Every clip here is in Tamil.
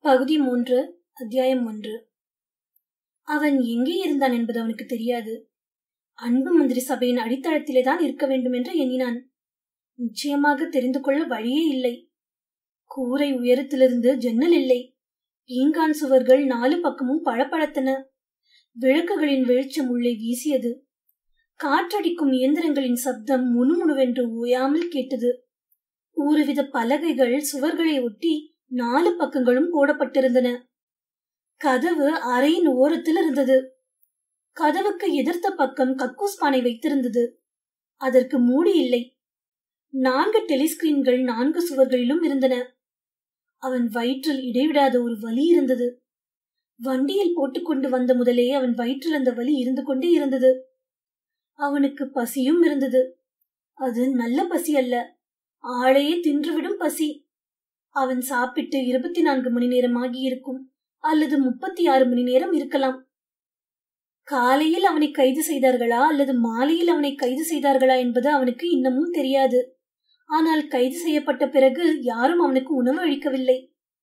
பகுதி மூன்று அத்தியாயம் ஒன்று அவன் எங்கே இருந்தான் என்பது அவனுக்கு தெரியாது அன்பு மந்திரி சபையின் அடித்தளத்திலே தான் இருக்க வேண்டும் என்று எண்ணினான் நிச்சயமாக தெரிந்து கொள்ள வழியே இல்லை கூரை உயரத்திலிருந்து ஜன்னல் இல்லை பீங்கான் சுவர்கள் நாலு பக்கமும் பழப்பழத்தன விளக்குகளின் வெளிச்சம் உள்ளே வீசியது காற்றடிக்கும் இயந்திரங்களின் சப்தம் முணுமுணுவென்று ஓயாமல் கேட்டது ஒருவித பலகைகள் சுவர்களை ஒட்டி நாலு பக்கங்களும் போடப்பட்டிருந்தன கதவு அறையின் ஓரத்தில் இருந்தது கதவுக்கு எதிர்த்த பக்கம் கக்கூஸ் பானை வைத்திருந்தது அதற்கு மூடி இல்லை நான்கு டெலிஸ்கிரீன்கள் நான்கு சுவர்களிலும் இருந்தன அவன் வயிற்றில் இடைவிடாத ஒரு வலி இருந்தது வண்டியில் போட்டுக்கொண்டு வந்த முதலே அவன் வயிற்றில் அந்த வலி இருந்து கொண்டே இருந்தது அவனுக்கு பசியும் இருந்தது அது நல்ல பசி அல்ல ஆளையே தின்றுவிடும் பசி அவன் சாப்பிட்டு இருபத்தி நான்கு மணி நேரம் ஆகியிருக்கும் அல்லது முப்பத்தி ஆறு மணி நேரம் இருக்கலாம் காலையில் அவனை கைது செய்தார்களா அல்லது மாலையில் அவனை கைது செய்தார்களா என்பது அவனுக்கு இன்னமும் தெரியாது ஆனால் கைது செய்யப்பட்ட பிறகு யாரும் அவனுக்கு உணவு அளிக்கவில்லை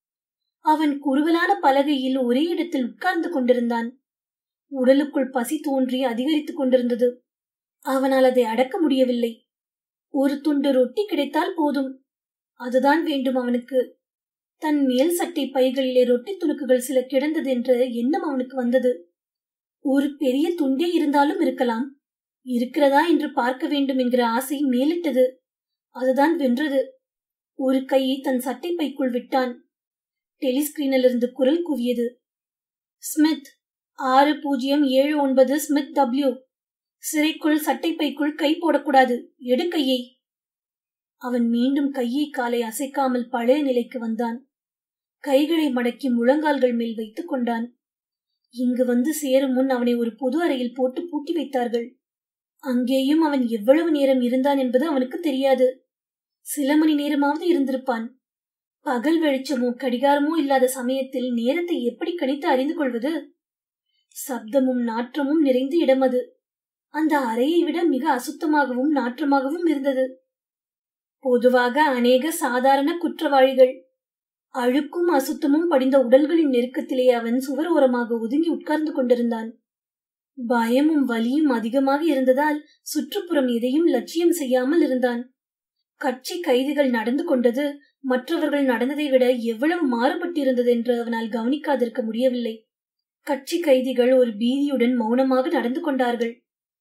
அவன் குறுகலான பலகையில் ஒரே இடத்தில் உட்கார்ந்து கொண்டிருந்தான் உடலுக்குள் பசி தோன்றி அதிகரித்துக் கொண்டிருந்தது அவனால் அதை அடக்க முடியவில்லை ஒரு துண்டு ரொட்டி கிடைத்தால் போதும் அதுதான் வேண்டும் அவனுக்கு தன் மேல் சட்டை பைகளிலே ரொட்டி துணுக்குகள் சில கிடந்தது என்ற எண்ணம் அவனுக்கு வந்தது ஒரு பெரிய துண்டே இருந்தாலும் இருக்கலாம் இருக்கிறதா என்று பார்க்க வேண்டும் என்கிற ஆசை மேலிட்டது அதுதான் வென்றது ஒரு கையை தன் சட்டை பைக்குள் விட்டான் டெலிஸ்கிரீனில் இருந்து குரல் கூவியது ஸ்மித் ஆறு பூஜ்ஜியம் ஏழு ஒன்பது ஸ்மித் டபிள்யூ சிறைக்குள் சட்டை பைக்குள் கை போடக்கூடாது எடு கையை அவன் மீண்டும் கையை காலை அசைக்காமல் பழைய நிலைக்கு வந்தான் கைகளை மடக்கி முழங்கால்கள் மேல் வைத்துக் கொண்டான் இங்கு வந்து சேரும் முன் அவனை ஒரு பொது அறையில் போட்டு பூட்டி வைத்தார்கள் அங்கேயும் அவன் எவ்வளவு நேரம் இருந்தான் என்பது அவனுக்கு தெரியாது சில மணி நேரமாவது இருந்திருப்பான் பகல் வெளிச்சமோ கடிகாரமோ இல்லாத சமயத்தில் நேரத்தை எப்படி கணித்து அறிந்து கொள்வது சப்தமும் நாற்றமும் நிறைந்த இடம் அது அந்த அறையை விட மிக அசுத்தமாகவும் நாற்றமாகவும் இருந்தது பொதுவாக அநேக சாதாரண குற்றவாளிகள் அழுக்கும் அசுத்தமும் படிந்த உடல்களின் நெருக்கத்திலே அவன் சுவர் ஓரமாக ஒதுங்கி உட்கார்ந்து கொண்டிருந்தான் பயமும் வலியும் அதிகமாக இருந்ததால் சுற்றுப்புறம் எதையும் லட்சியம் செய்யாமல் இருந்தான் கட்சி கைதிகள் நடந்து கொண்டது மற்றவர்கள் நடந்ததை விட எவ்வளவு மாறுபட்டிருந்தது என்று அவனால் கவனிக்காதிருக்க முடியவில்லை கட்சி கைதிகள் ஒரு பீதியுடன் மௌனமாக நடந்து கொண்டார்கள்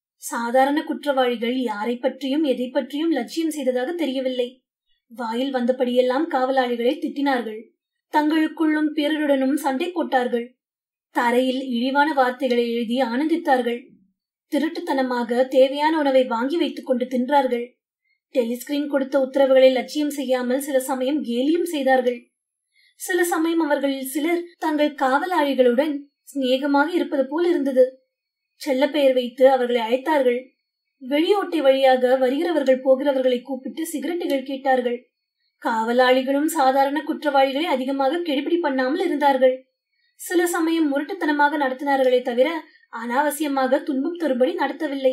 சாதாரண குற்றவாளிகள் யாரை பற்றியும் எதை பற்றியும் லட்சியம் செய்ததாக தெரியவில்லை வாயில் வந்தபடியெல்லாம் காவலாளிகளை திட்டினார்கள் தங்களுக்குள்ளும் பிறருடனும் சண்டை போட்டார்கள் தரையில் இழிவான வார்த்தைகளை எழுதி ஆனந்தித்தார்கள் திருட்டுத்தனமாக தேவையான உணவை வாங்கி வைத்துக் கொண்டு தின்றார்கள் டெலிஸ்கிரீன் கொடுத்த உத்தரவுகளை லட்சியம் செய்யாமல் சில சமயம் கேலியும் செய்தார்கள் சில சமயம் அவர்களில் சிலர் தங்கள் காவலாளிகளுடன் சிநேகமாக இருப்பது போல் இருந்தது செல்ல பெயர் வைத்து அவர்களை அழைத்தார்கள் வெளியோட்டை வழியாக வருகிறவர்கள் போகிறவர்களை கூப்பிட்டு சிகரெட்டுகள் கேட்டார்கள் காவலாளிகளும் சாதாரண குற்றவாளிகளை அதிகமாக கெடுபிடி பண்ணாமல் இருந்தார்கள் சில சமயம் முரட்டுத்தனமாக நடத்தினார்களே தவிர அனாவசியமாக துன்பம் தரும்படி நடத்தவில்லை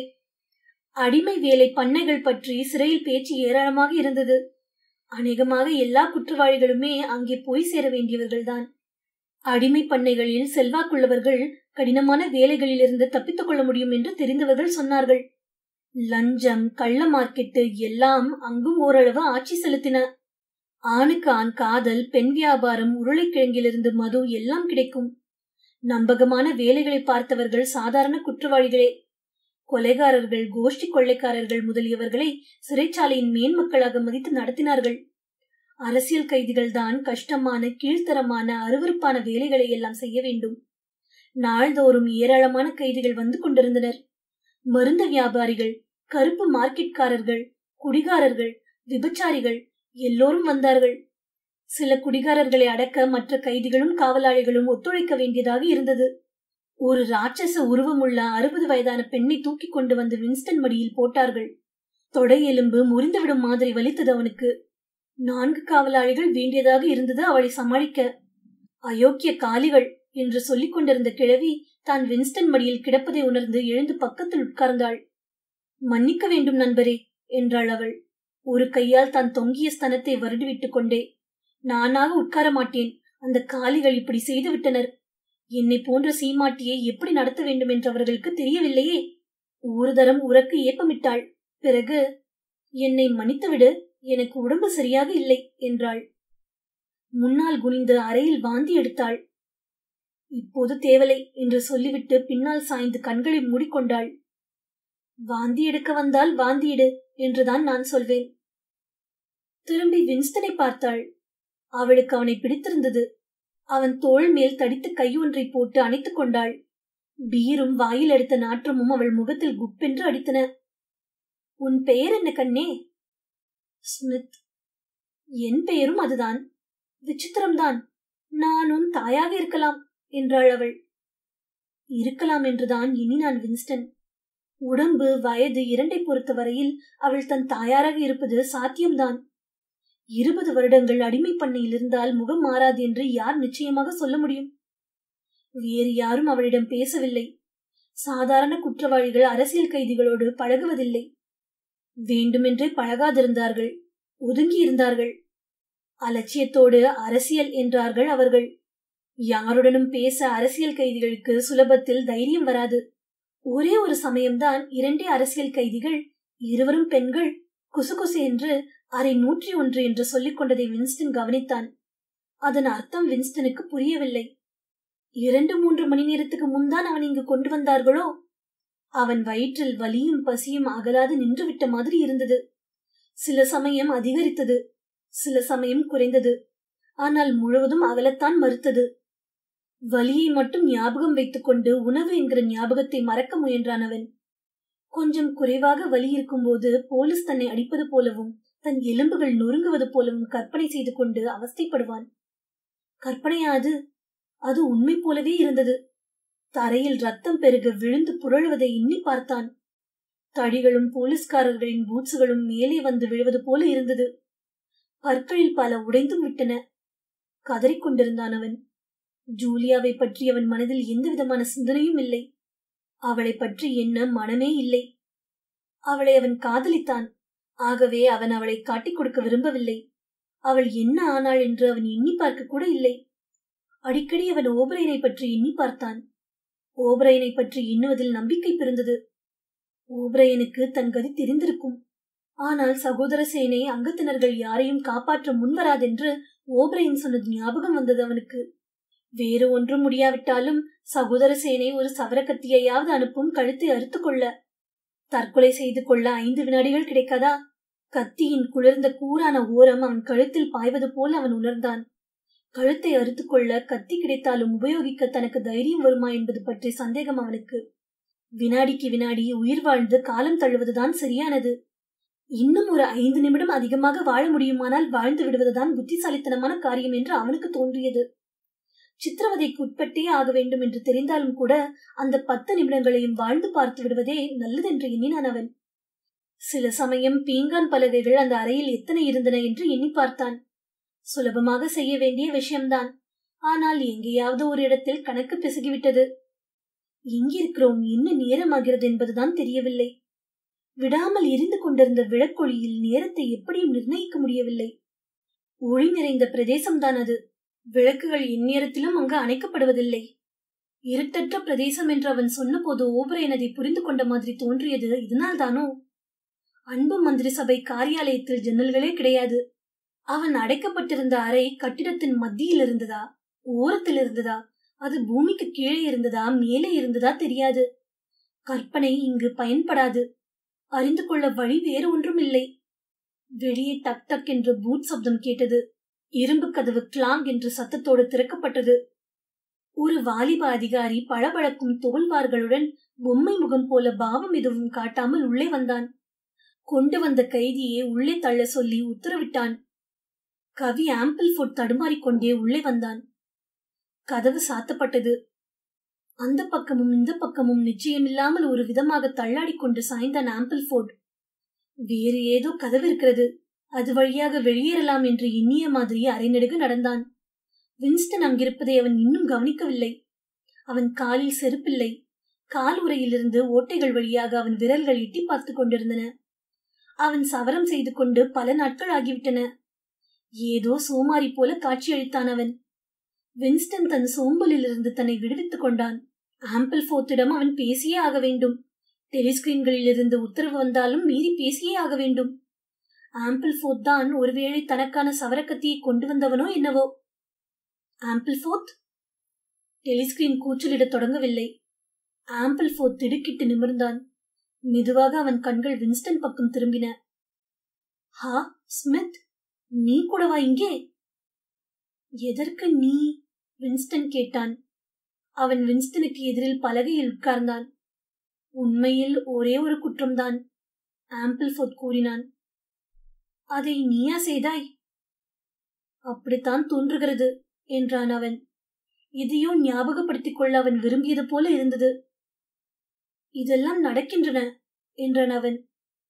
அடிமை வேலை பண்ணைகள் பற்றி சிறையில் பேச்சு ஏராளமாக இருந்தது அநேகமாக எல்லா குற்றவாளிகளுமே அங்கே போய் சேர வேண்டியவர்கள்தான் அடிமை பண்ணைகளில் செல்வாக்குள்ளவர்கள் கடினமான வேலைகளிலிருந்து தப்பித்துக் கொள்ள முடியும் என்று தெரிந்தவர்கள் சொன்னார்கள் லஞ்சம் கள்ள மார்க்கெட்டு எல்லாம் அங்கும் ஓரளவு ஆட்சி செலுத்தின ஆணுக்கு ஆண் காதல் பெண் வியாபாரம் உருளைக்கிழங்கிலிருந்து மது எல்லாம் கிடைக்கும் நம்பகமான வேலைகளை பார்த்தவர்கள் சாதாரண குற்றவாளிகளே கொலைகாரர்கள் கோஷ்டி கொள்ளைக்காரர்கள் முதலியவர்களை சிறைச்சாலையின் மேன்மக்களாக மதித்து நடத்தினார்கள் அரசியல் கைதிகள் தான் கஷ்டமான கீழ்த்தரமான அருவறுப்பான வேலைகளை எல்லாம் செய்ய வேண்டும் நாள்தோறும் ஏராளமான கைதிகள் வந்து கொண்டிருந்தனர் மருந்து வியாபாரிகள் கருப்பு மார்க்கெட்காரர்கள் குடிகாரர்கள் விபச்சாரிகள் எல்லோரும் வந்தார்கள் சில குடிகாரர்களை அடக்க மற்ற கைதிகளும் காவலாளிகளும் ஒத்துழைக்க வேண்டியதாக இருந்தது ஒரு ராட்சச உருவமுள்ள அறுபது வயதான பெண்ணை தூக்கி கொண்டு வந்து வின்ஸ்டன் மடியில் போட்டார்கள் தொடை எலும்பு முறிந்துவிடும் மாதிரி வலித்தது அவனுக்கு நான்கு காவலாளிகள் வேண்டியதாக இருந்தது அவளை சமாளிக்க அயோக்கிய காலிகள் என்று சொல்லிக் கொண்டிருந்த கிழவி தான் வின்ஸ்டன் மடியில் கிடப்பதை உணர்ந்து எழுந்து பக்கத்தில் உட்கார்ந்தாள் மன்னிக்க வேண்டும் நண்பரே என்றாள் அவள் ஒரு கையால் தான் தொங்கிய ஸ்தனத்தை வருடிவிட்டுக் கொண்டே நானாக உட்கார மாட்டேன் அந்த காலிகள் இப்படி செய்து விட்டனர் என்னை போன்ற சீமாட்டியை எப்படி நடத்த வேண்டும் என்று அவர்களுக்கு தெரியவில்லையே ஒரு தரம் உறக்கு ஏப்பமிட்டாள் பிறகு என்னை மன்னித்துவிடு எனக்கு உடம்பு சரியாக இல்லை என்றாள் முன்னால் குனிந்து அறையில் வாந்தி எடுத்தாள் இப்போது தேவலை என்று சொல்லிவிட்டு பின்னால் சாய்ந்து கண்களை மூடிக்கொண்டாள் வாந்தி எடுக்க வந்தால் வாந்தியிடு என்றுதான் நான் சொல்வேன் திரும்பி வின்ஸ்டனை பார்த்தாள் அவளுக்கு அவனை பிடித்திருந்தது அவன் தோள் மேல் தடித்து கை ஒன்றை போட்டு அணைத்துக் கொண்டாள் பீரும் வாயில் எடுத்த நாற்றமும் அவள் முகத்தில் குப்பென்று அடித்தன உன் பெயர் என்ன கண்ணே ஸ்மித் என் பெயரும் அதுதான் விசித்திரம்தான் நான் உன் தாயாக இருக்கலாம் என்றாள் அவள் இருக்கலாம் என்றுதான் இனி நான் வின்ஸ்டன் உடம்பு வயது இரண்டை பொறுத்த வரையில் அவள் தன் தாயாராக இருப்பது சாத்தியம்தான் இருபது வருடங்கள் அடிமை பண்ணையில் இருந்தால் முகம் மாறாது என்று யார் நிச்சயமாக சொல்ல முடியும் வேறு யாரும் அவளிடம் பேசவில்லை சாதாரண குற்றவாளிகள் அரசியல் கைதிகளோடு பழகுவதில்லை வேண்டுமென்றே பழகாதிருந்தார்கள் ஒதுங்கி இருந்தார்கள் அலட்சியத்தோடு அரசியல் என்றார்கள் அவர்கள் யாருடனும் பேச அரசியல் கைதிகளுக்கு சுலபத்தில் தைரியம் வராது ஒரே ஒரு சமயம்தான் இரண்டே அரசியல் கைதிகள் இருவரும் பெண்கள் குசுகுசு என்று அரை நூற்றி ஒன்று என்று சொல்லிக் கொண்டதை வின்ஸ்டன் கவனித்தான் அதன் அர்த்தம் வின்ஸ்டனுக்கு புரியவில்லை இரண்டு மூன்று மணி நேரத்துக்கு முன்தான் அவன் இங்கு கொண்டு வந்தார்களோ அவன் வயிற்றில் வலியும் பசியும் அகலாது நின்றுவிட்ட மாதிரி இருந்தது சில சமயம் அதிகரித்தது சில சமயம் குறைந்தது ஆனால் முழுவதும் அகலத்தான் மறுத்தது வலியை மட்டும் ஞாபகம் வைத்துக்கொண்டு உணவு என்கிற ஞாபகத்தை மறக்க முயன்றான் அவன் கொஞ்சம் குறைவாக வலி இருக்கும்போது போலீஸ் தன்னை அடிப்பது போலவும் தன் எலும்புகள் நொறுங்குவது போலவும் கற்பனை செய்து கொண்டு அவஸ்தைப்படுவான் கற்பனையாது அது உண்மை போலவே இருந்தது தரையில் ரத்தம் பெருக விழுந்து புரளுவதை எண்ணி பார்த்தான் தடிகளும் போலீஸ்காரர்களின் பூட்ஸுகளும் மேலே வந்து விழுவது போல இருந்தது பற்களில் பல உடைந்தும் விட்டன கதறிக்கொண்டிருந்தான் அவன் ஜூலியாவை பற்றி அவன் மனதில் எந்த விதமான சிந்தனையும் இல்லை அவளை பற்றி என்ன மனமே இல்லை அவளை அவன் காதலித்தான் ஆகவே அவன் அவளை காட்டிக் கொடுக்க விரும்பவில்லை அவள் என்ன ஆனாள் என்று அவன் எண்ணி பார்க்க கூட இல்லை அடிக்கடி அவன் ஓபரையனை பற்றி எண்ணி பார்த்தான் ஓபரையனை பற்றி எண்ணுவதில் நம்பிக்கை பிறந்தது ஓபரையனுக்கு தன் கதி தெரிந்திருக்கும் ஆனால் சகோதர சேனை அங்கத்தினர்கள் யாரையும் காப்பாற்ற முன்வராதென்று ஓபரையன் சொன்னது ஞாபகம் வந்தது அவனுக்கு வேறு ஒன்றும் முடியாவிட்டாலும் சகோதர சேனை ஒரு சவரக்கத்தியையாவது அனுப்பும் கழுத்தை அறுத்து கொள்ள தற்கொலை செய்து கொள்ள ஐந்து வினாடிகள் கிடைக்காதா கத்தியின் குளிர்ந்த கூரான ஓரம் அவன் கழுத்தில் பாய்வது போல அவன் உணர்ந்தான் கழுத்தை அறுத்து கொள்ள கத்தி கிடைத்தாலும் உபயோகிக்க தனக்கு தைரியம் வருமா என்பது பற்றி சந்தேகம் அவனுக்கு வினாடிக்கு வினாடி உயிர் வாழ்ந்து காலம் தழுவதுதான் சரியானது இன்னும் ஒரு ஐந்து நிமிடம் அதிகமாக வாழ முடியுமானால் வாழ்ந்து விடுவதுதான் புத்திசாலித்தனமான காரியம் என்று அவனுக்கு தோன்றியது சித்திரவதைக்கு உட்பட்டே ஆக வேண்டும் என்று தெரிந்தாலும் கூட அந்த பத்து நிமிடங்களையும் வாழ்ந்து பார்த்து விடுவதே நல்லதென்று எண்ணினான் அவன் சில சமயம் பீங்கான் பலகைகள் அந்த அறையில் எத்தனை இருந்தன என்று எண்ணி பார்த்தான் சுலபமாக செய்ய வேண்டிய விஷயம்தான் ஆனால் எங்கேயாவது ஒரு இடத்தில் கணக்கு பிசகிவிட்டது எங்கிருக்கிறோம் என்ன நேரமாகிறது என்பதுதான் தெரியவில்லை விடாமல் எரிந்து கொண்டிருந்த விளக்கொளியில் நேரத்தை எப்படியும் நிர்ணயிக்க முடியவில்லை ஒளி நிறைந்த பிரதேசம்தான் அது விளக்குகள் எந்நேரத்திலும் அங்கு அணைக்கப்படுவதில்லை இருட்டற்ற பிரதேசம் என்று அவன் சொன்னபோது ஓபரையன் அதை புரிந்து கொண்ட மாதிரி தோன்றியது இதனால்தானோ அன்பு மந்திரி சபை காரியாலயத்தில் ஜன்னல்களே கிடையாது அவன் அடைக்கப்பட்டிருந்த அறை கட்டிடத்தின் மத்தியில் இருந்ததா ஓரத்தில் இருந்ததா அது பூமிக்கு கீழே இருந்ததா மேலே இருந்ததா தெரியாது கற்பனை இங்கு பயன்படாது அறிந்து கொள்ள வழி வேறு ஒன்றும் இல்லை வெளியே டக் டக் என்று பூத் சப்தம் கேட்டது இரும்பு கதவு கிளாங் என்று சத்தத்தோடு திறக்கப்பட்டது ஒரு வாலிப அதிகாரி பளபளக்கும் தோல்வார்களுடன் பொம்மை முகம் போல பாவம் எதுவும் காட்டாமல் உள்ளே வந்தான் கொண்டு வந்த கைதியை உள்ளே தள்ள சொல்லி உத்தரவிட்டான் கவி ஆம்பிள் ஃபுட் தடுமாறிக்கொண்டே உள்ளே வந்தான் கதவு சாத்தப்பட்டது அந்த பக்கமும் இந்த பக்கமும் நிச்சயமில்லாமல் ஒரு விதமாக தள்ளாடிக் கொண்டு சாய்ந்தான் ஆம்பிள் ஃபோர்ட் வேறு ஏதோ கதவு இருக்கிறது அது வழியாக வெளியேறலாம் என்று எண்ணிய மாதிரி அரைநெடுக நடந்தான் வின்ஸ்டன் அங்கிருப்பதை அவன் இன்னும் கவனிக்கவில்லை அவன் காலில் செருப்பில்லை கால் உரையிலிருந்து ஓட்டைகள் வழியாக அவன் விரல்கள் எட்டி பார்த்து கொண்டிருந்தன அவன் சவரம் செய்து கொண்டு பல நாட்கள் ஆகிவிட்டன ஏதோ சோமாரி போல காட்சியளித்தான் அவன் வின்ஸ்டன் தன் சோம்பலிலிருந்து தன்னை விடுவித்துக் கொண்டான் ஆம்பிள் ஃபோர்த்திடம் அவன் பேசியே ஆக வேண்டும் டெலிஸ்கிரீன்களில் இருந்து உத்தரவு வந்தாலும் மீறி பேசியே ஆக வேண்டும் ஆம்பிள் ஃபோர்த் தான் ஒருவேளை தனக்கான சவரக்கத்தியை கொண்டு வந்தவனோ என்னவோ ஆம்பிள் ஃபோர்த் டெலிஸ்கிரீன் கூச்சலிடத் தொடங்கவில்லை ஆம்பிள் ஃபோர்த் திடுக்கிட்டு நிமிர்ந்தான் மெதுவாக அவன் கண்கள் வின்ஸ்டன் பக்கம் திரும்பின ஹா ஸ்மித் நீ கூடவா இங்கே எதற்கு நீ வின்ஸ்டன் கேட்டான் அவன் வின்ஸ்டனுக்கு எதிரில் பலகையில் உட்கார்ந்தான் உண்மையில் ஒரே ஒரு குற்றம்தான் ஆம்பிள்ஃபோர்ட் கூறினான் அதை நீயா செய்தாய் அப்படித்தான் தோன்றுகிறது என்றான் அவன் இதையோ ஞாபகப்படுத்திக் கொள்ள அவன் விரும்பியது போல இருந்தது இதெல்லாம் நடக்கின்றன என்றான் அவன்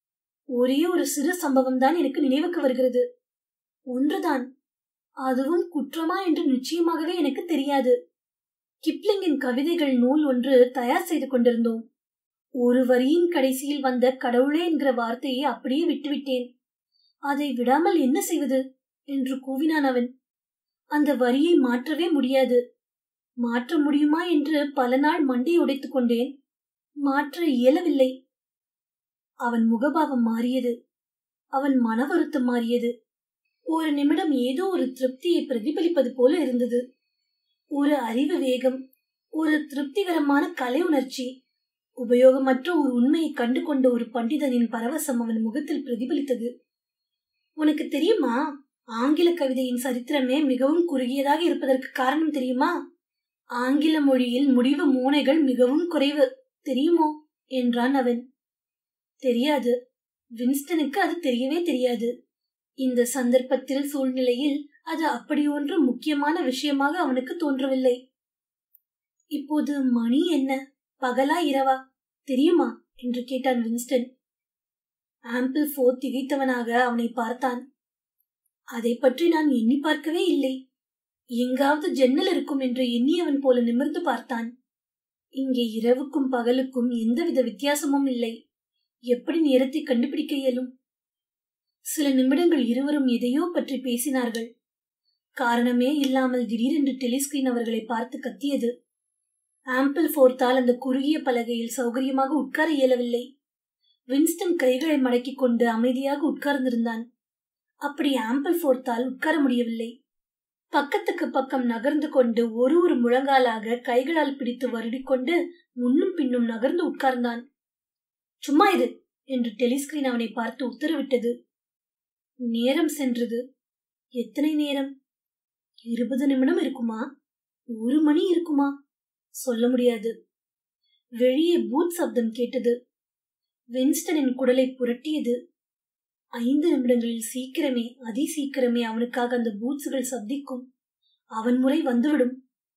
ஒரே ஒரு சிறு சம்பவம் தான் எனக்கு நினைவுக்கு வருகிறது ஒன்றுதான் அதுவும் குற்றமா என்று நிச்சயமாகவே எனக்கு தெரியாது கிப்ளிங்கின் கவிதைகள் நூல் ஒன்று தயார் செய்து கொண்டிருந்தோம் ஒரு வரியின் கடைசியில் வந்த கடவுளே என்கிற வார்த்தையை அப்படியே விட்டுவிட்டேன் அதை விடாமல் என்ன செய்வது என்று கூவினான் அவன் அந்த வரியை மாற்றவே முடியாது மாற்ற முடியுமா என்று பல நாள் மண்டை உடைத்துக் கொண்டேன் மாற்ற இயலவில்லை அவன் முகபாவம் மாறியது அவன் மன வருத்தம் மாறியது ஒரு நிமிடம் ஏதோ ஒரு திருப்தியை பிரதிபலிப்பது போல இருந்தது ஒரு அறிவு வேகம் ஒரு திருப்திகரமான கலை உணர்ச்சி உபயோகமற்ற ஒரு உண்மையை கண்டு கொண்ட ஒரு பண்டிதனின் பரவசம் அவன் முகத்தில் பிரதிபலித்தது உனக்கு தெரியுமா ஆங்கில கவிதையின் சரித்திரமே மிகவும் குறுகியதாக இருப்பதற்கு காரணம் தெரியுமா ஆங்கில மொழியில் முடிவு மூனைகள் மிகவும் குறைவு தெரியுமோ என்றான் அவன் தெரியாது வின்ஸ்டனுக்கு அது தெரியவே தெரியாது இந்த சந்தர்ப்பத்தில் சூழ்நிலையில் அது அப்படி ஒன்று முக்கியமான விஷயமாக அவனுக்கு தோன்றவில்லை இப்போது மணி என்ன பகலா இரவா தெரியுமா என்று கேட்டான் வின்ஸ்டன் ஆம்பிள் ஃபோ திகைத்தவனாக அவனை பார்த்தான் அதை பற்றி நான் எண்ணி பார்க்கவே இல்லை எங்காவது ஜன்னல் இருக்கும் என்று எண்ணியவன் போல நிமிர்ந்து பார்த்தான் இங்கே இரவுக்கும் பகலுக்கும் எந்தவித வித்தியாசமும் இல்லை எப்படி நேரத்தை கண்டுபிடிக்க இயலும் சில நிமிடங்கள் இருவரும் எதையோ பற்றி பேசினார்கள் காரணமே இல்லாமல் திடீரென்று டெலிஸ்கிரீன் அவர்களை பார்த்து கத்தியது ஆம்பிள் ஃபோர்த்தால் அந்த குறுகிய பலகையில் சௌகரியமாக உட்கார இயலவில்லை வின்ஸ்டன் கைகளை மடக்கிக் கொண்டு அமைதியாக உட்கார்ந்திருந்தான் அப்படி ஆம்பிள் ஃபோர்த்தால் உட்கார முடியவில்லை பக்கத்துக்கு பக்கம் நகர்ந்து கொண்டு ஒரு ஒரு முழங்காலாக கைகளால் பிடித்து வருடிக்கொண்டு முன்னும் பின்னும் நகர்ந்து உட்கார்ந்தான் சும்மா இது என்று டெலிஸ்கிரீன் அவனை பார்த்து உத்தரவிட்டது நேரம் சென்றது எத்தனை நேரம் இருபது நிமிடம் இருக்குமா ஒரு மணி இருக்குமா சொல்ல முடியாது வெளியே பூத் சப்தம் கேட்டது வின்ஸ்டனின் குடலை புரட்டியது ஐந்து நிமிடங்களில் சீக்கிரமே அதி சீக்கிரமே அவனுக்காக அந்த பூட்ஸுகள் சப்திக்கும் அவன் முறை வந்துவிடும்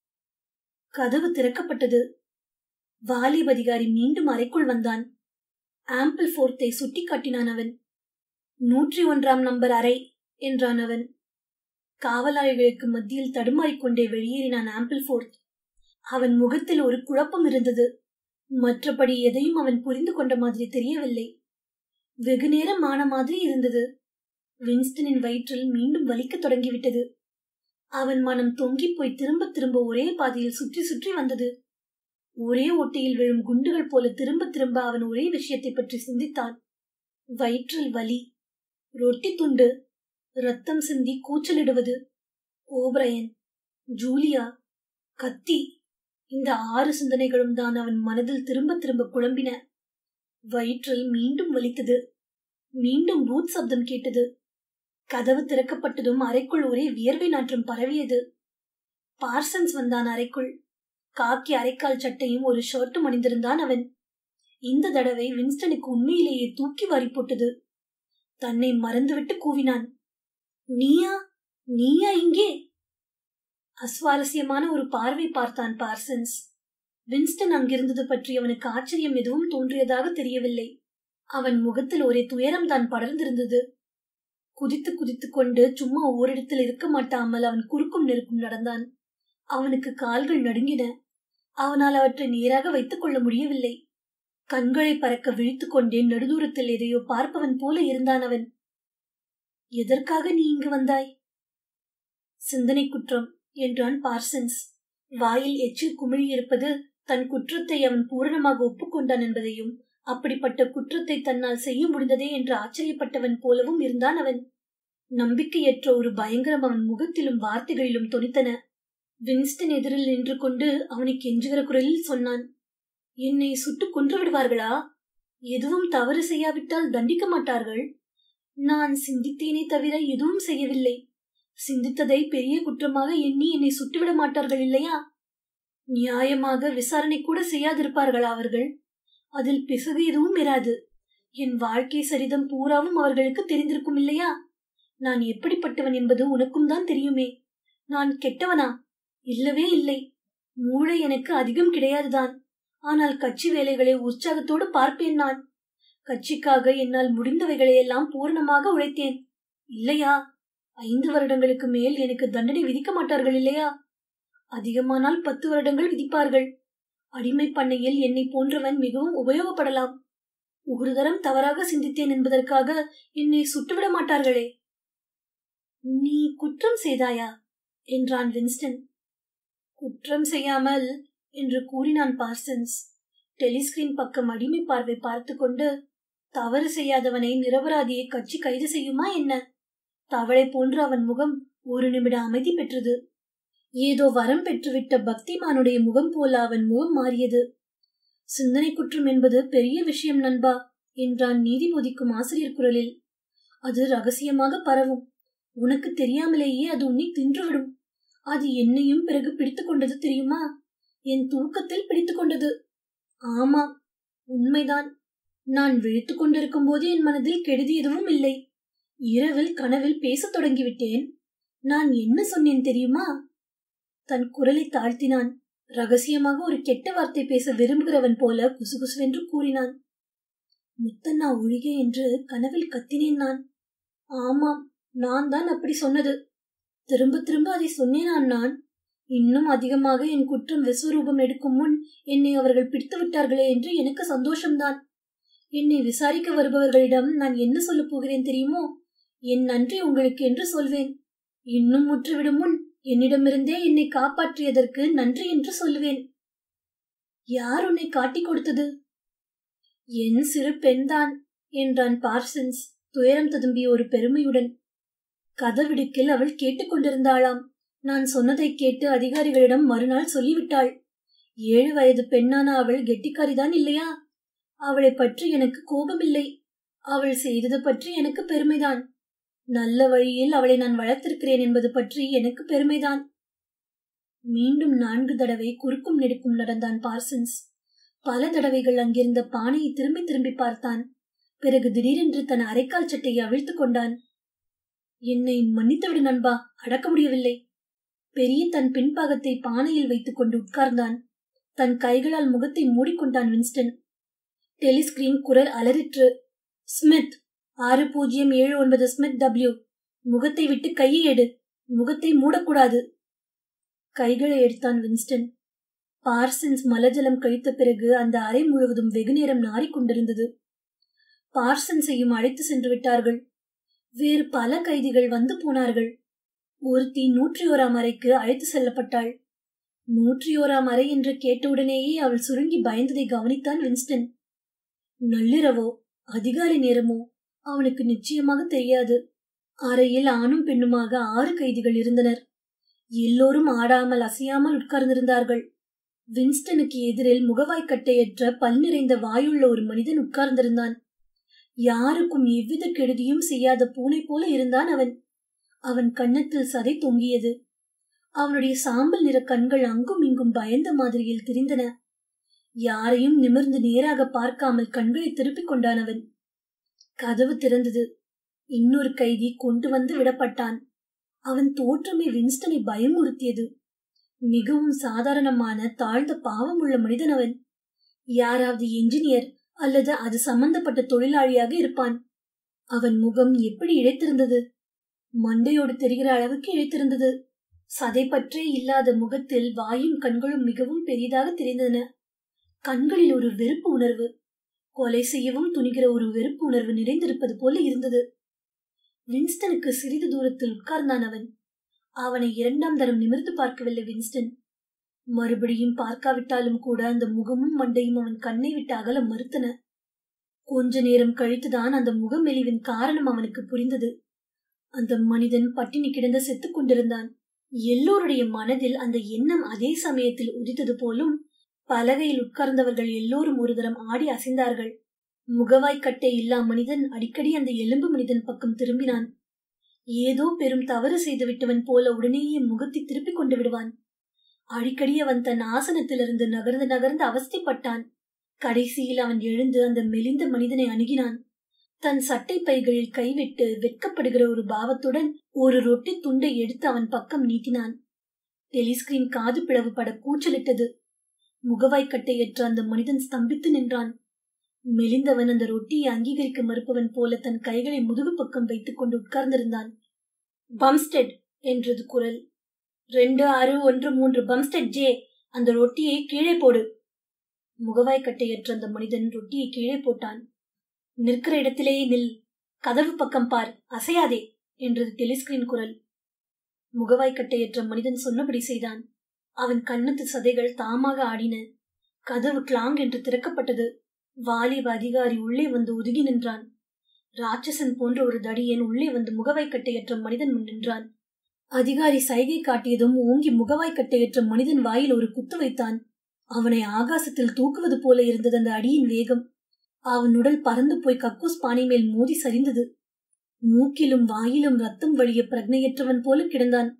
கதவு திறக்கப்பட்டது வாலிப் அதிகாரி மீண்டும் அறைக்குள் வந்தான் ஆம்பிள் ஃபோர்த்தை சுட்டி காட்டினான் அவன் நூற்றி ஒன்றாம் நம்பர் அறை என்றான் அவன் காவலாளிகளுக்கு மத்தியில் தடுமாறிக்கொண்டே வெளியேறினான் ஆம்பிள் ஃபோர்த் அவன் முகத்தில் ஒரு குழப்பம் இருந்தது மற்றபடி எதையும் அவன் புரிந்து கொண்ட மாதிரி தெரியவில்லை வெகு நேரம் ஆன மாதிரி இருந்தது வின்ஸ்டனின் வயிற்றில் மீண்டும் வலிக்கத் தொடங்கிவிட்டது அவன் மனம் தொங்கிப் போய் திரும்ப திரும்ப ஒரே பாதையில் சுற்றி சுற்றி வந்தது ஒரே ஓட்டையில் விழும் குண்டுகள் போல திரும்ப திரும்ப அவன் ஒரே விஷயத்தை பற்றி சிந்தித்தான் வயிற்றில் வலி ரொட்டி துண்டு ரத்தம் சிந்தி கூச்சலிடுவது ஓப்ரயன் ஜூலியா கத்தி இந்த ஆறு சிந்தனைகளும் தான் அவன் மனதில் திரும்ப திரும்ப குழம்பின வயிற்றில் மீண்டும் வலித்தது மீண்டும் பூத் சப்தம் கேட்டது கதவு திறக்கப்பட்டதும் அறைக்குள் ஒரே வியர்வை நாற்றம் பரவியது பார்சன்ஸ் வந்தான் அறைக்குள் காக்கி அரைக்கால் சட்டையும் ஒரு ஷர்ட்டும் அணிந்திருந்தான் அவன் இந்த தடவை வின்ஸ்டனுக்கு உண்மையிலேயே தூக்கி வாரி போட்டது தன்னை மறந்துவிட்டு கூவினான் நீயா நீயா இங்கே அஸ்வாரஸ்யமான ஒரு பார்வை பார்த்தான் பார்சன்ஸ் வின்ஸ்டன் அங்கிருந்தது பற்றி அவனுக்கு ஆச்சரியம் எதுவும் தோன்றியதாக தெரியவில்லை அவன் முகத்தில் ஒரே துயரம் தான் படர்ந்திருந்தது குதித்து குதித்து கொண்டு சும்மா ஓரிடத்தில் இருக்க மாட்டாமல் அவன் குறுக்கும் நெருக்கும் நடந்தான் அவனுக்கு கால்கள் நடுங்கின அவனால் அவற்றை நேராக வைத்துக் கொள்ள முடியவில்லை கண்களை பறக்க விழித்துக் கொண்டே நடுதூரத்தில் எதையோ பார்ப்பவன் போல இருந்தான் அவன் எதற்காக நீ இங்கு வந்தாய் சிந்தனை குற்றம் என்றான் பார்சன்ஸ் வாயில் எச்சில் குமிழி இருப்பது தன் குற்றத்தை அவன் பூரணமாக ஒப்புக்கொண்டான் என்பதையும் அப்படிப்பட்ட குற்றத்தை தன்னால் செய்ய முடிந்ததே என்று ஆச்சரியப்பட்டவன் போலவும் இருந்தான் அவன் நம்பிக்கையற்ற ஒரு பயங்கரம் அவன் முகத்திலும் வார்த்தைகளிலும் தொனித்தன வின்ஸ்டன் எதிரில் நின்று கொண்டு அவனை கெஞ்சுகிற குரலில் சொன்னான் என்னை சுட்டு கொன்று விடுவார்களா எதுவும் தவறு செய்யாவிட்டால் தண்டிக்க மாட்டார்கள் நான் சிந்தித்தேனே தவிர எதுவும் செய்யவில்லை சிந்தித்ததை பெரிய குற்றமாக எண்ணி என்னை சுட்டுவிட மாட்டார்கள் இல்லையா நியாயமாக விசாரணை கூட செய்யாதிருப்பார்களா அவர்கள் அதில் பிசகு எதுவும் இராது என் வாழ்க்கை சரிதம் பூராவும் அவர்களுக்கு தெரிந்திருக்கும் இல்லையா நான் எப்படிப்பட்டவன் என்பது உனக்கும் தான் தெரியுமே நான் கெட்டவனா இல்லவே இல்லை மூளை எனக்கு அதிகம் கிடையாதுதான் ஆனால் கட்சி வேலைகளை உற்சாகத்தோடு பார்ப்பேன் நான் கட்சிக்காக என்னால் முடிந்தவைகளையெல்லாம் பூரணமாக உழைத்தேன் இல்லையா ஐந்து வருடங்களுக்கு மேல் எனக்கு தண்டனை விதிக்க மாட்டார்கள் இல்லையா அதிகமானால் பத்து வருடங்கள் விதிப்பார்கள் அடிமை பண்ணையில் என்னை போன்றவன் மிகவும் உபயோகப்படலாம் ஒரு தரம் தவறாக சிந்தித்தேன் என்பதற்காக என்னை சுட்டுவிட மாட்டார்களே நீ குற்றம் செய்தாயா என்றான் வின்ஸ்டன் குற்றம் செய்யாமல் என்று கூறினான் பார்சன்ஸ் டெலிஸ்கிரீன் பக்கம் அடிமை பார்வை பார்த்து கொண்டு தவறு செய்யாதவனை நிரபராதியை கட்சி கைது செய்யுமா என்ன தவளை போன்று அவன் முகம் ஒரு நிமிட அமைதி பெற்றது ஏதோ வரம் பெற்றுவிட்ட பக்திமானுடைய முகம் போல அவன் முகம் மாறியது சிந்தனை குற்றம் என்பது பெரிய விஷயம் நண்பா என்றான் நீதி போதிக்கும் ஆசிரியர் குரலில் அது ரகசியமாக பரவும் உனக்கு தெரியாமலேயே அது உன்னை தின்றுவிடும் அது என்னையும் பிறகு பிடித்துக் கொண்டது தெரியுமா என் தூக்கத்தில் பிடித்துக் கொண்டது ஆமாம் உண்மைதான் நான் விழித்துக் கொண்டிருக்கும் போது என் மனதில் கெடுதி எதுவும் இல்லை இரவில் கனவில் பேசத் தொடங்கிவிட்டேன் நான் என்ன சொன்னேன் தெரியுமா தன் குரலை தாழ்த்தினான் ரகசியமாக ஒரு கெட்ட வார்த்தை பேச விரும்புகிறவன் போல குசுகுசுவென்று கூறினான் முத்தண்ணா ஒழிக என்று கனவில் கத்தினேன் நான் ஆமாம் நான் தான் அப்படி சொன்னது திரும்ப திரும்ப அதை சொன்னேனான் நான் இன்னும் அதிகமாக என் குற்றம் விஸ்வரூபம் எடுக்கும் முன் என்னை அவர்கள் பிடித்து விட்டார்களே என்று எனக்கு சந்தோஷம்தான் என்னை விசாரிக்க வருபவர்களிடம் நான் என்ன சொல்லப் போகிறேன் தெரியுமோ என் நன்றி உங்களுக்கு என்று சொல்வேன் இன்னும் முற்றுவிடும் முன் என்னிடமிருந்தே என்னை காப்பாற்றியதற்கு நன்றி என்று சொல்லுவேன் யார் உன்னை காட்டிக் கொடுத்தது என் சிறு பெண்தான் என்றான் பார்சன்ஸ் துயரம் ததும்பிய ஒரு பெருமையுடன் கதவிடுக்கில் அவள் கேட்டுக்கொண்டிருந்தாளாம் நான் சொன்னதை கேட்டு அதிகாரிகளிடம் மறுநாள் சொல்லிவிட்டாள் ஏழு வயது பெண்ணான அவள் கெட்டிக்காரிதான் இல்லையா அவளை பற்றி எனக்கு கோபமில்லை அவள் செய்தது பற்றி எனக்கு பெருமைதான் நல்ல வழியில் அவளை நான் வளர்த்திருக்கிறேன் என்பது பற்றி எனக்கு பெருமைதான் மீண்டும் நான்கு தடவை குறுக்கும் நெடுக்கும் நடந்தான் பார்சன்ஸ் பல தடவைகள் அங்கிருந்த பானையை திரும்பி திரும்பி பார்த்தான் பிறகு திடீரென்று தன் அரைக்கால் சட்டையை அவிழ்த்துக் கொண்டான் என்னை மன்னித்துவிடு நண்பா அடக்க முடியவில்லை பெரிய தன் பின்பாகத்தை பானையில் வைத்துக் கொண்டு உட்கார்ந்தான் தன் கைகளால் முகத்தை மூடிக்கொண்டான் வின்ஸ்டன் டெலிஸ்கிரீன் குரல் அலறிற்று ஸ்மித் ஆறு பூஜ்ஜியம் ஏழு ஒன்பது ஸ்மித் டபிள்யூ முகத்தை விட்டு கையை எடு முகத்தை மூடக்கூடாது கைகளை எடுத்தான் வின்ஸ்டன் பார்சன்ஸ் மலஜலம் கழித்த பிறகு அந்த அறை முழுவதும் வெகுநேரம் நாறிக்கொண்டிருந்தது பார்சன்ஸையும் அழைத்து சென்று விட்டார்கள் வேறு பல கைதிகள் வந்து போனார்கள் ஒருத்தி நூற்றி ஓராம் அறைக்கு அழைத்து செல்லப்பட்டாள் நூற்றி ஓராம் அறை என்று கேட்டவுடனேயே அவள் சுருங்கி பயந்ததை கவனித்தான் வின்ஸ்டன் நள்ளிரவோ அதிகாலை நேரமோ அவனுக்கு நிச்சயமாக தெரியாது அறையில் ஆணும் பெண்ணுமாக ஆறு கைதிகள் இருந்தனர் எல்லோரும் ஆடாமல் அசையாமல் உட்கார்ந்திருந்தார்கள் வின்ஸ்டனுக்கு எதிரில் முகவாய்க்கட்டையற்ற பல் நிறைந்த வாயுள்ள ஒரு மனிதன் உட்கார்ந்திருந்தான் யாருக்கும் எவ்வித கெடுதியும் செய்யாத பூனை போல இருந்தான் அவன் அவன் கன்னத்தில் சதை தொங்கியது அவனுடைய சாம்பல் நிற கண்கள் அங்கும் இங்கும் பயந்த மாதிரியில் திரிந்தன யாரையும் நிமிர்ந்து நேராக பார்க்காமல் கண்களை திருப்பிக் கொண்டான் அவன் கதவு திறந்தது இன்னொரு கைதி கொண்டு வந்து விடப்பட்டான் அவன் தோற்றமே வின்ஸ்டனை பயமுறுத்தியது மிகவும் சாதாரணமான தாழ்ந்த பாவம் உள்ள மனிதன் அவன் யாராவது என்ஜினியர் அல்லது அது சம்பந்தப்பட்ட தொழிலாளியாக இருப்பான் அவன் முகம் எப்படி இழைத்திருந்தது மண்டையோடு தெரிகிற அளவுக்கு இழைத்திருந்தது சதை பற்றே இல்லாத முகத்தில் வாயும் கண்களும் மிகவும் பெரிதாக தெரிந்தன கண்களில் ஒரு வெறுப்பு உணர்வு கொலை செய்யவும் துணிகிற ஒரு வெறுப்பு உணர்வு நிறைந்திருப்பது போல இருந்தது வின்ஸ்டனுக்கு சிறிது தூரத்தில் உட்கார்ந்தான் அவன் அவனை இரண்டாம் தரம் நிமிர்ந்து பார்க்கவில்லை வின்ஸ்டன் மறுபடியும் பார்க்காவிட்டாலும் கூட அந்த முகமும் மண்டையும் அவன் கண்ணை விட்டு அகல மறுத்தன கொஞ்ச நேரம் கழித்துதான் அந்த முகமெலிவின் காரணம் அவனுக்கு புரிந்தது அந்த மனிதன் பட்டினி கிடந்து செத்துக் கொண்டிருந்தான் எல்லோருடைய மனதில் அந்த எண்ணம் அதே சமயத்தில் உதித்தது போலும் பலகையில் உட்கார்ந்தவர்கள் எல்லோரும் ஒரு தரம் ஆடி அசைந்தார்கள் முகவாய்க்கட்டை இல்லா மனிதன் அடிக்கடி அந்த எலும்பு மனிதன் பக்கம் திரும்பினான் ஏதோ பெரும் தவறு செய்து விட்டவன் போல உடனேயே முகத்தை திருப்பிக் கொண்டு விடுவான் அடிக்கடி அவன் தன் ஆசனத்திலிருந்து நகர்ந்து நகர்ந்து அவஸ்தைப்பட்டான் கடைசியில் அவன் எழுந்து அந்த மெலிந்த மனிதனை அணுகினான் தன் சட்டை பைகளில் கைவிட்டு வெட்கப்படுகிற ஒரு பாவத்துடன் ஒரு ரொட்டி துண்டை எடுத்து அவன் பக்கம் நீட்டினான் டெலிஸ்கிரீன் காது பிளவு பட கூச்சலிட்டது முகவாய்க்கட்டையற்ற அந்த மனிதன் ஸ்தம்பித்து நின்றான் மெலிந்தவன் அந்த ரொட்டியை அங்கீகரிக்க மறுப்பவன் போல தன் கைகளை முதுகு பக்கம் வைத்துக் கொண்டு உட்கார்ந்திருந்தான் பம்ஸ்டெட் என்றது குரல் ரெண்டு ஆறு ஒன்று மூன்று பம்ஸ்டெட் ஜே அந்த ரொட்டியை கீழே போடு முகவாய்க்கட்டையற்ற அந்த மனிதன் ரொட்டியை கீழே போட்டான் நிற்கிற இடத்திலேயே நில் கதவு பக்கம் பார் அசையாதே என்றது டெலிஸ்கிரீன் குரல் முகவாய்க்கட்டையற்ற மனிதன் சொன்னபடி செய்தான் அவன் கண்ணத்து சதைகள் தாமாக ஆடின கதவு கிளாங் என்று திறக்கப்பட்டது வாலிப அதிகாரி உள்ளே வந்து ஒதுங்கி நின்றான் ராட்சசன் போன்ற ஒரு தடியன் உள்ளே வந்து முகவாய்க்கட்டையற்ற மனிதன் முன் நின்றான் அதிகாரி சைகை காட்டியதும் ஓங்கி முகவாய்க்கட்டையற்ற மனிதன் வாயில் ஒரு குத்து வைத்தான் அவனை ஆகாசத்தில் தூக்குவது போல இருந்தது அந்த அடியின் வேகம் அவன் உடல் பறந்து போய் கக்கூஸ் பானை மேல் மோதி சரிந்தது மூக்கிலும் வாயிலும் ரத்தம் வழிய பிரக்னையற்றவன் போல கிடந்தான்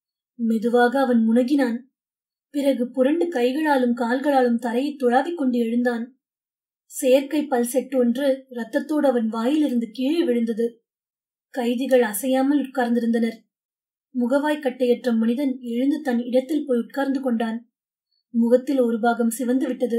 மெதுவாக அவன் முனகினான் பிறகு புரண்டு கைகளாலும் கால்களாலும் தரையை துழாவிக் கொண்டு எழுந்தான் செயற்கை பல்செட் ஒன்று ரத்தத்தோடு அவன் வாயிலிருந்து கீழே விழுந்தது கைதிகள் அசையாமல் உட்கார்ந்திருந்தனர் முகவாய்க்கட்டையற்ற மனிதன் எழுந்து தன் இடத்தில் போய் உட்கார்ந்து கொண்டான் முகத்தில் ஒரு பாகம் சிவந்து விட்டது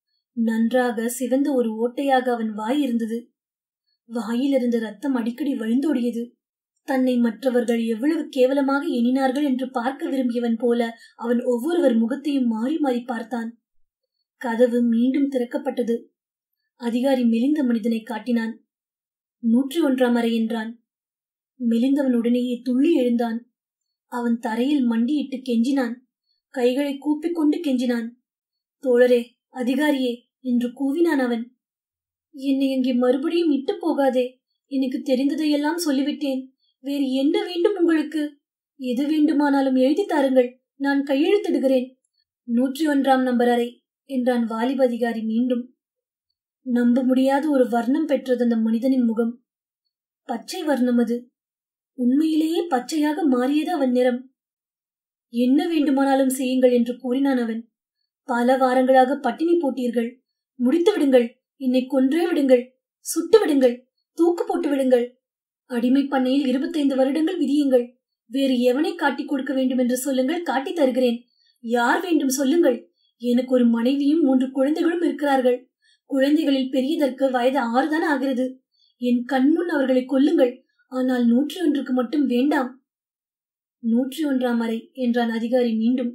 நன்றாக சிவந்த ஒரு ஓட்டையாக அவன் வாய் இருந்தது வாயிலிருந்து ரத்தம் அடிக்கடி வழிந்தோடியது தன்னை மற்றவர்கள் எவ்வளவு கேவலமாக எண்ணினார்கள் என்று பார்க்க விரும்பியவன் போல அவன் ஒவ்வொருவர் முகத்தையும் மாறி மாறி பார்த்தான் கதவு மீண்டும் திறக்கப்பட்டது அதிகாரி மெலிந்த மனிதனை காட்டினான் நூற்றி ஒன்றாம் அறை என்றான் மெலிந்தவன் உடனேயே துள்ளி எழுந்தான் அவன் தரையில் மண்டியிட்டு கெஞ்சினான் கைகளை கூப்பிக்கொண்டு கெஞ்சினான் தோழரே அதிகாரியே என்று கூவினான் அவன் என்னை அங்கே மறுபடியும் இட்டு போகாதே எனக்கு தெரிந்ததையெல்லாம் சொல்லிவிட்டேன் வேறு என்ன வேண்டும் உங்களுக்கு எது வேண்டுமானாலும் எழுதி தாருங்கள் நான் கையெழுத்திடுகிறேன் நூற்றி ஒன்றாம் நம்பர் அறை என்றான் வாலிப அதிகாரி மீண்டும் நம்ப முடியாத ஒரு வர்ணம் பெற்றது அந்த மனிதனின் முகம் பச்சை வர்ணம் அது உண்மையிலேயே பச்சையாக மாறியது அவன் நிறம் என்ன வேண்டுமானாலும் செய்யுங்கள் என்று கூறினான் அவன் பல வாரங்களாக பட்டினி போட்டீர்கள் முடித்து விடுங்கள் என்னை கொன்றே விடுங்கள் சுட்டு விடுங்கள் தூக்கு போட்டு விடுங்கள் அடிமை பண்ணையில் இருபத்தைந்து வருடங்கள் விதியுங்கள் வேறு எவனை காட்டிக் கொடுக்க வேண்டும் என்று சொல்லுங்கள் காட்டித் தருகிறேன் யார் வேண்டும் சொல்லுங்கள் எனக்கு ஒரு மனைவியும் மூன்று குழந்தைகளும் இருக்கிறார்கள் குழந்தைகளில் பெரியதற்கு வயது ஆறுதான் ஆகிறது என் கண்முன் அவர்களை கொல்லுங்கள் ஆனால் நூற்றி ஒன்றுக்கு மட்டும் வேண்டாம் நூற்றி ஒன்றாம் அறை என்றான் அதிகாரி மீண்டும்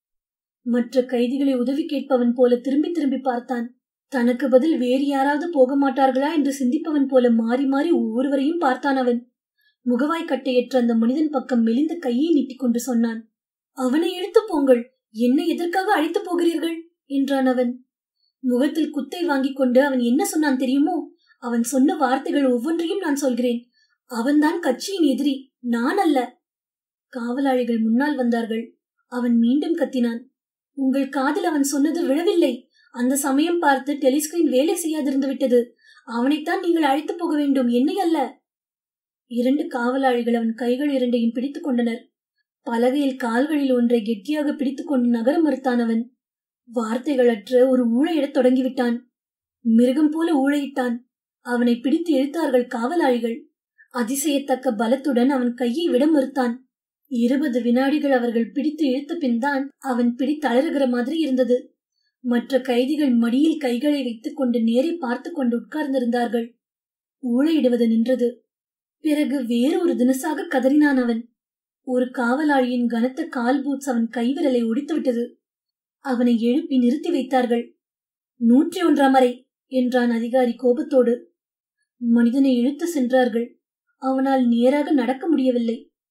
மற்ற கைதிகளை உதவி கேட்பவன் போல திரும்பி திரும்பி பார்த்தான் தனக்கு பதில் வேறு யாராவது போக மாட்டார்களா என்று சிந்திப்பவன் போல மாறி மாறி ஒவ்வொருவரையும் பார்த்தான் அவன் முகவாய் கட்டையற்ற அந்த மனிதன் பக்கம் மெலிந்த கையை நீட்டிக் கொண்டு சொன்னான் அவனை இழுத்து போங்கள் என்னை எதற்காக அழைத்து போகிறீர்கள் என்றான் அவன் முகத்தில் குத்தை வாங்கிக் கொண்டு அவன் என்ன சொன்னான் தெரியுமோ அவன் சொன்ன வார்த்தைகள் ஒவ்வொன்றையும் நான் சொல்கிறேன் அவன்தான் கட்சியின் எதிரி நான் அல்ல காவலாளிகள் முன்னால் வந்தார்கள் அவன் மீண்டும் கத்தினான் உங்கள் காதில் அவன் சொன்னது விழவில்லை அந்த சமயம் பார்த்து டெலிஸ்கிரீன் வேலை செய்யாதிருந்து விட்டது அவனைத்தான் நீங்கள் அழைத்து போக வேண்டும் என்னை அல்ல இரண்டு காவலாளிகள் அவன் கைகள் இரண்டையும் பிடித்துக் கொண்டனர் பலகையில் கால்களில் ஒன்றை கெட்டியாக பிடித்துக் கொண்டு நகர மறுத்தான் அவன் வார்த்தைகளற்ற ஒரு ஊழையிடத் தொடங்கிவிட்டான் மிருகம் போல ஊழையிட்டான் அவனை பிடித்து இழுத்தார்கள் காவலாளிகள் அதிசயத்தக்க பலத்துடன் அவன் கையை விட மறுத்தான் இருபது வினாடிகள் அவர்கள் பிடித்து இழுத்த பின்தான் அவன் பிடி தளருகிற மாதிரி இருந்தது மற்ற கைதிகள் மடியில் கைகளை வைத்துக் கொண்டு நேரே பார்த்து கொண்டு உட்கார்ந்திருந்தார்கள் ஊழையிடுவது நின்றது பிறகு வேறு ஒரு தினசாக கதறினான் அவன் ஒரு காவலாளியின் கனத்த கால் பூட்ஸ் அவன் கைவிரலை ஒடித்துவிட்டது அவனை எழுப்பி நிறுத்தி வைத்தார்கள் நூற்றி ஒன்றாம் அறை என்றான் அதிகாரி கோபத்தோடு மனிதனை இழுத்து சென்றார்கள் அவனால் நேராக நடக்க முடியவில்லை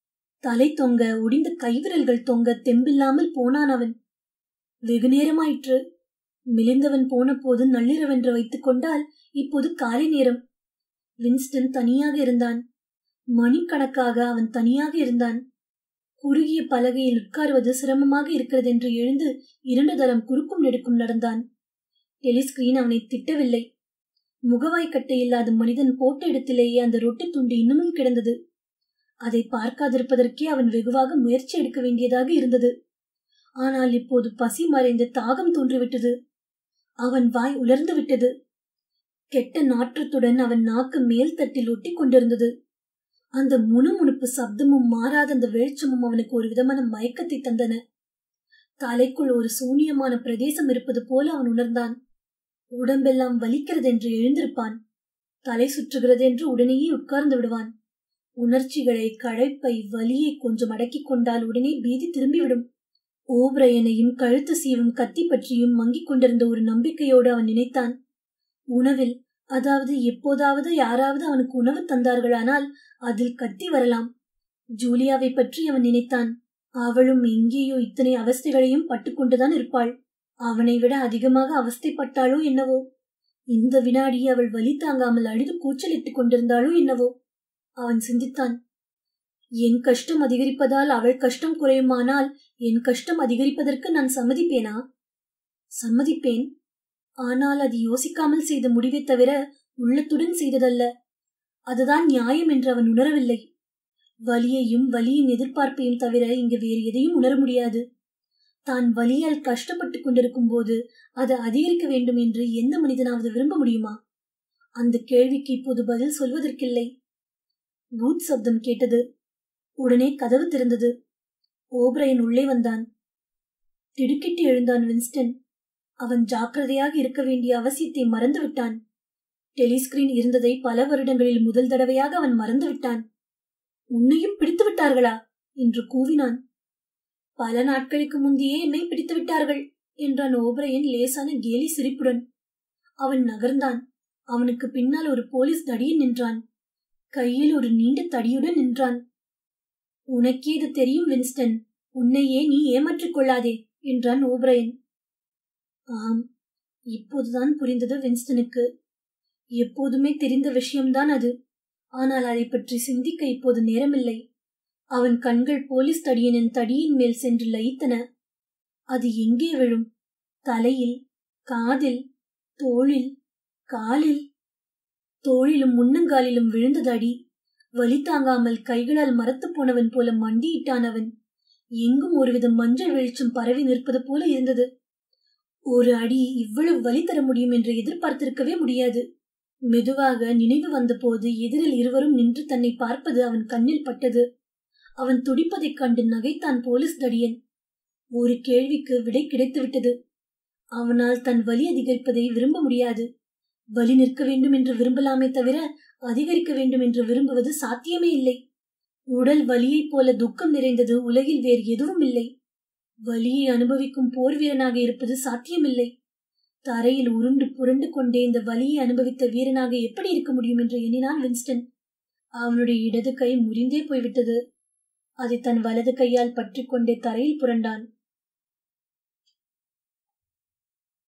தலை தொங்க ஒடிந்த கைவிரல்கள் தொங்க தெம்பில்லாமல் போனான் அவன் வெகு நேரமாயிற்று மெலிந்தவன் போன போது நள்ளிரவென்று வைத்துக் கொண்டால் இப்போது காலை நேரம் வின்ஸ்டன் தனியாக இருந்தான் மணிக்கணக்காக அவன் தனியாக இருந்தான் குறுகிய பலகையில் உட்காருவது சிரமமாக இருக்கிறது என்று எழுந்து இரண்டு தரம் குறுக்கும் நெடுக்கும் நடந்தான் டெலிஸ்கிரீன் அவனை திட்டவில்லை முகவாய் கட்டை இல்லாத மனிதன் போட்ட இடத்திலேயே அந்த ரொட்டி துண்டு இன்னமும் கிடந்தது அதை பார்க்காதிருப்பதற்கே அவன் வெகுவாக முயற்சி எடுக்க வேண்டியதாக இருந்தது ஆனால் இப்போது பசி மறைந்து தாகம் தோன்றிவிட்டது அவன் வாய் உலர்ந்து விட்டது கெட்ட நாற்றத்துடன் அவன் நாக்கு மேல் தட்டில் ஒட்டி கொண்டிருந்தது அந்த முணுமுணுப்பு சப்தமும் மாறாத அந்த வெளிச்சமும் அவனுக்கு ஒரு விதமான மயக்கத்தை தந்தன தலைக்குள் ஒரு சூனியமான பிரதேசம் இருப்பது போல அவன் உணர்ந்தான் உடம்பெல்லாம் வலிக்கிறது என்று எழுந்திருப்பான் தலை சுற்றுகிறது என்று உடனேயே உட்கார்ந்து விடுவான் உணர்ச்சிகளை களைப்பை வலியை கொஞ்சம் அடக்கிக் கொண்டால் உடனே பீதி திரும்பிவிடும் ஓப்ரையனையும் கழுத்து சீவும் கத்தி பற்றியும் மங்கிக் கொண்டிருந்த ஒரு நம்பிக்கையோடு அவன் நினைத்தான் உணவில் அதாவது எப்போதாவது யாராவது அவனுக்கு உணவு தந்தார்களானால் அதில் கத்தி வரலாம் ஜூலியாவை பற்றி அவன் நினைத்தான் அவளும் எங்கேயோ இத்தனை அவஸ்தைகளையும் பட்டுக்கொண்டுதான் இருப்பாள் அவனை விட அதிகமாக அவஸ்தைப்பட்டாளோ என்னவோ இந்த வினாடி அவள் வலி தாங்காமல் அழுது கூச்சலிட்டுக் கொண்டிருந்தாளோ என்னவோ அவன் சிந்தித்தான் என் கஷ்டம் அதிகரிப்பதால் அவள் கஷ்டம் குறையுமானால் என் கஷ்டம் அதிகரிப்பதற்கு நான் சம்மதிப்பேனா சம்மதிப்பேன் ஆனால் அது யோசிக்காமல் செய்த முடிவை தவிர உள்ளத்துடன் செய்ததல்ல அதுதான் நியாயம் என்று அவன் உணரவில்லை வலியையும் வலியின் எதிர்பார்ப்பையும் தவிர இங்கு வேறு எதையும் உணர முடியாது தான் வலியால் கஷ்டப்பட்டுக் கொண்டிருக்கும் போது அது அதிகரிக்க வேண்டும் என்று எந்த மனிதனாவது விரும்ப முடியுமா அந்த கேள்விக்கு இப்போது பதில் சொல்வதற்கில்லை பூத் சப்தம் கேட்டது உடனே கதவு திறந்தது ஓப்ரையன் உள்ளே வந்தான் திடுக்கிட்டு எழுந்தான் வின்ஸ்டன் அவன் ஜாக்கிரதையாக இருக்க வேண்டிய அவசியத்தை மறந்து விட்டான் டெலிஸ்கிரீன் இருந்ததை பல வருடங்களில் முதல் தடவையாக அவன் மறந்து விட்டான் உன்னையும் பிடித்து விட்டார்களா என்று கூவினான் பல நாட்களுக்கு முந்தையே என்னை பிடித்து விட்டார்கள் என்றான் ஓபரையன் லேசான கேலி சிரிப்புடன் அவன் நகர்ந்தான் அவனுக்கு பின்னால் ஒரு போலீஸ் தடியன் நின்றான் கையில் ஒரு நீண்ட தடியுடன் நின்றான் உனக்கே இது தெரியும் வின்ஸ்டன் உன்னையே நீ ஏமாற்றிக் கொள்ளாதே என்றான் ஓபரையன் ஆம் இப்போதுதான் புரிந்தது வின்ஸ்டனுக்கு எப்போதுமே தெரிந்த விஷயம்தான் அது ஆனால் அதை பற்றி சிந்திக்க இப்போது நேரமில்லை அவன் கண்கள் போலீஸ் தடியனின் தடியின் மேல் சென்று லயித்தன அது எங்கே விழும் தலையில் காதில் தோளில் காலில் தோளிலும் முன்னங்காலிலும் விழுந்தது அடி வலி தாங்காமல் கைகளால் மரத்து போனவன் போல மண்டியிட்டான் அவன் எங்கும் ஒருவித மஞ்சள் வெளிச்சம் பரவி நிற்பது போல இருந்தது ஒரு அடி இவ்வளவு வலி தர முடியும் என்று எதிர்பார்த்திருக்கவே முடியாது மெதுவாக நினைவு வந்தபோது எதிரில் இருவரும் நின்று தன்னை பார்ப்பது அவன் கண்ணில் பட்டது அவன் துடிப்பதைக் கண்டு நகைத்தான் போலீஸ் தடியன் ஒரு கேள்விக்கு விடை கிடைத்துவிட்டது அவனால் தன் வலி அதிகரிப்பதை விரும்ப முடியாது வலி நிற்க வேண்டும் என்று விரும்பலாமே தவிர அதிகரிக்க வேண்டும் என்று விரும்புவது சாத்தியமே இல்லை உடல் வலியைப் போல துக்கம் நிறைந்தது உலகில் வேறு எதுவும் இல்லை வலியை அனுபவிக்கும் போர் வீரனாக இருப்பது சாத்தியமில்லை தரையில் உருண்டு புரண்டு கொண்டே இந்த வலியை அனுபவித்த வீரனாக எப்படி இருக்க முடியும் என்று எண்ணினான் வின்ஸ்டன் அவனுடைய இடது கை முறிந்தே போய்விட்டது அதை தன் வலது கையால் பற்றி கொண்டே தரையில் புரண்டான்